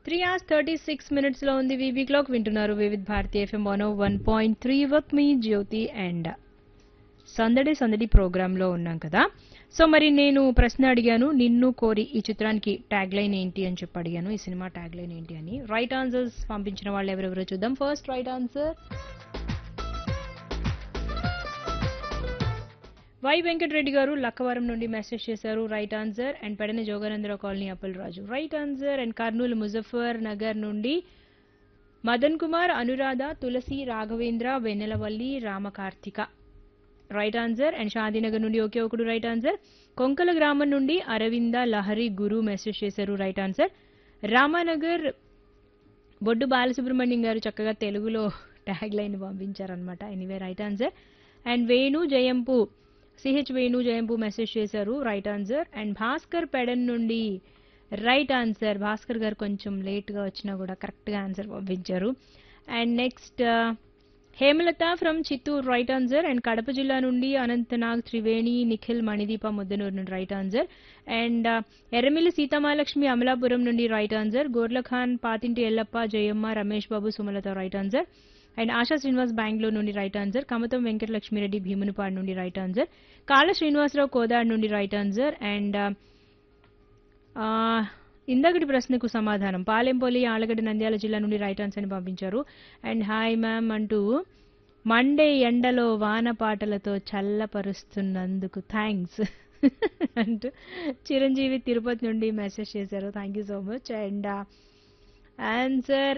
three hours thirty six minutes లో ఉంది V V clock వింటున్నారు Vividh Bharati FM one one point three with మీ Jyothi and Sandadi Sandadi programme లో ఉన్నాం కదా సో మరి నేను ప్రశ్న అడిగాను నిన్ను కోరి ఈ చిత్రానికి ట్యాగ్ లైన్ ఏంటి అని చెప్పి అడిగాను ఈ సినిమా ట్యాగ్ లైన్ ఏంటి అని రైట్ ఆన్సర్స్ పంపించిన వాళ్ళు ఎవరెవరో చూద్దాం first right answer Y Venkatareddy గారు లక్కవరం నుండి మెసేజ్ చేశారు right answer and Pedana Joganandarao colony Appal Raju right answer and Kurnool Muzaffar Nagar నుండి Madan Kumar Anuradha Tulasi Raghavendra Vennelavalli Ramakarthika right answer and Shadinagar నుండి ఒకే ఒకడు రైట్ ఆన్సర్ కొంకల గ్రామం నుండి అరవింద లహరి గురు మెసేజ్ చేశారు రైట్ ఆన్సర్ రామానగర్ బొడ్డు బాలసుబ్రహ్మణ్యం గారు చక్కగా తెలుగులో ట్యాగ్ లైన్ పంపించారనమాట anyway right answer and Venu జయంపు CH Venu Jayampu message చేశారు right answer and Bhaskar Pedan నుండి రైట్ ఆన్సర్ భాస్కర్ గారు కొంచెం లేట్గా వచ్చినా కూడా కరెక్ట్గా ఆన్సర్ పంపించారు and next Hemalatha from Chittoor right answer and Kadapa జిల్లా నుండి అనంతనాగ్ త్రివేణి నిఖిల్ మణిదీప ముద్దనూరు నుండి right answer and Erramilli Seethamalakshmi Amalapuram నుండి right answer Gorlakhan Pathinti Yellappa Jayamma Ramesh Babu Sumalatha right answer and Asha Srinivas Bengaluru నుండి రైట్ ఆన్సర్ కమతం వెంకటలక్ష్మిరెడ్డి భీమునిపాడు నుండి రైట్ ఆన్సర్ కాళ శ్రీనివాసరావు కోదాడ్ నుండి రైట్ ఆన్సర్ అండ్ ఇందకటి ప్రశ్నకు సమాధానం పాలెంపల్లి ఆలగడ్డ నంద్యాల జిల్లా నుండి రైట్ ఆన్సర్ అని పంపించారు అండ్ హాయ్ మ్యామ్ అంటూ మండే ఎండలో వాన పాటలతో చల్లపరుస్తున్నందుకు థ్యాంక్స్ అంటూ చిరంజీవి తిరుపతి నుండి మెసేజ్ చేశారు thank you so much and answer